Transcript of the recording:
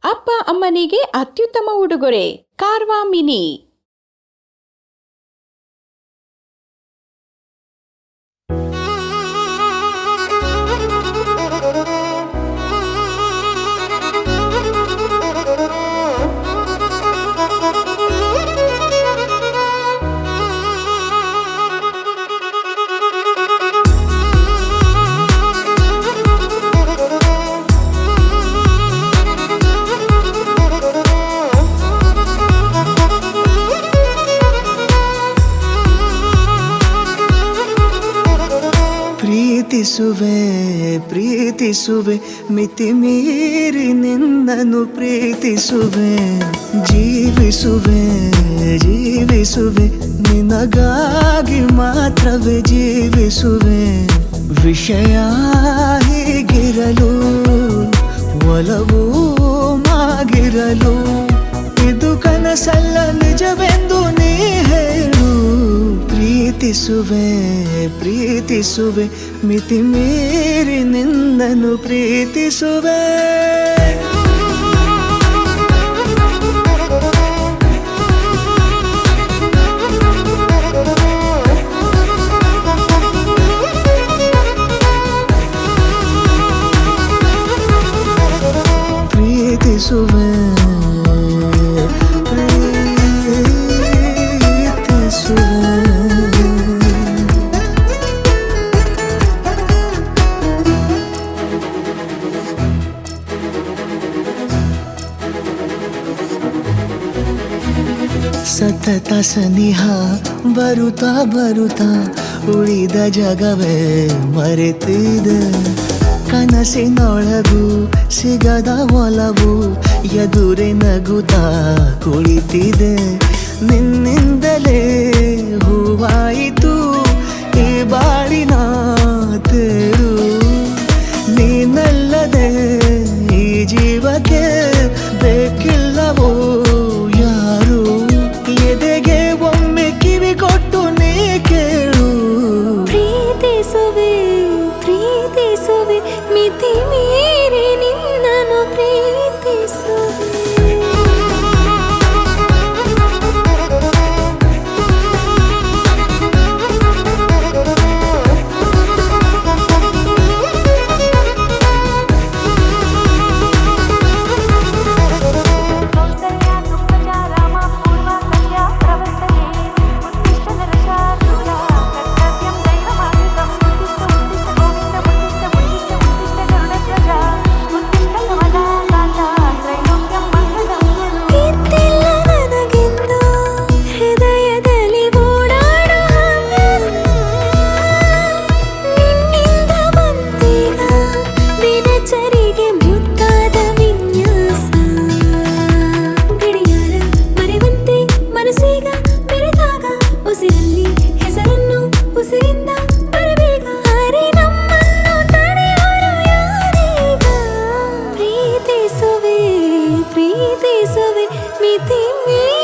ಅಪ್ಪ ಅಮ್ಮನಿಗೆ ಅತ್ಯುತ್ತಮ ಉಡುಗೊರೆ ಕಾರ್ವಾ ಮಿನಿ ಪ್ರೀತಿಸುವೆ ಪ್ರೀತಿಸುವೆ ಮಿತಿ ಮೀರಿ ನಿನ್ನನ್ನು ಪ್ರೀತಿಸುವೆ ಜೀವಿಸುವೆ ಜೀವಿಸುವೆ ನಿನಗಾಗಿ ಮಾತ್ರವೇ ಜೀವಿಸುವೆ ವಿಷಯ ಹೀಗಿರಲು ಒಲವು ಮಾಗಿರಲು ಇದು ಕನಸಲ್ಲ ನಿಜವೆಂದು ನೀ ಹೇಳು ಪ್ರೀತಿಸುವೆ ಪ್ರೀತಿಸುವೆ ಮಿತಿ ಮೀರಿ ನಿನ್ನನ್ನು ಪ್ರೀತಿಸುವೆ ಪ್ರೀತಿಸುವೆ ಪ್ರೀತಿಸುವೆ ಸತತ ಸನಿಹ ಬರುತ್ತಾ ಬರುತ್ತಾ ಉಳಿದ ಜಗವೇ ಮರೆತಿದೆ ಕನಸಿನೊಳಗೂ ಸಿಗದ ಒಲವು ಎದುರೆ ನಗುತ್ತಾ ಕುಳಿತಿದೆ ನಿನ್ನಿಂದಲೇ ಹೂವಾಯಿತು ಈ ಬಾಳಿನ ತೇರು ನೀನಲ್ಲದೆ ಈ ಜೀವಕ್ಕೆ ಬೇಕಿಲ್ಲವೋ ಯಾರು ಎದೆಗೆ ಒಮ್ಮೆ ಕಿವಿ ಕೊಟ್ಟು ನೀ ಕೇಳು ಪ್ರೀತಿಸುವೆ ಪ್ರೀತಿಸುವೆ ಮಿತಿ ಮೀರಿ ನಿನ್ನನ್ನು ಪ್ರೀತಿಸುವೆ कौसल्या सुप्रजा रामा पूर्वा सन्ध्या प्रवर्तते उत्तिष्ठ नरशार्दूला कर्तव्यं दैवमागतम् उत्तिष्ठ उत्तिष्ठ गोविन्द उत्तिष्ठ उत्तिष्ठ उत्तिष्ठ गरुडध्वजा उत्तिष्ठ कमला कान्ता त्रैलोक्यं मङ्गलं कुरु ಇದ್ದಿಲ್ಲ ನನಗೆಂದು ಹೃದಯದಲ್ಲಿ ಓಡಾಡೋ ಹವ್ಯಾಸ ನಿನ್ನಿಂದ ಬಂದೀಗ ದಿನಚರಿಗೆ ಮುದ್ದಾದ ವಿನ್ಯಾಸ ಗಡಿಯಾರ ಮರೆವಂತೆ ಮನಸ್ಸೀಗ ಬೆರೆತಾಗ ಉಸಿರಲ್ಲಿ ಹೆಸರನ್ನು ಉಸಿರಿಂದ ಬರಬೇಗ ಅರೆ ನಮ್ಮನ್ನು ತಡೆಯೋರು ಯಾರೀಗ ಪ್ರೀತಿಸುವೆ ಪ್ರೀತಿಸುವೆ ಮಿತಿ ಮೀರಿ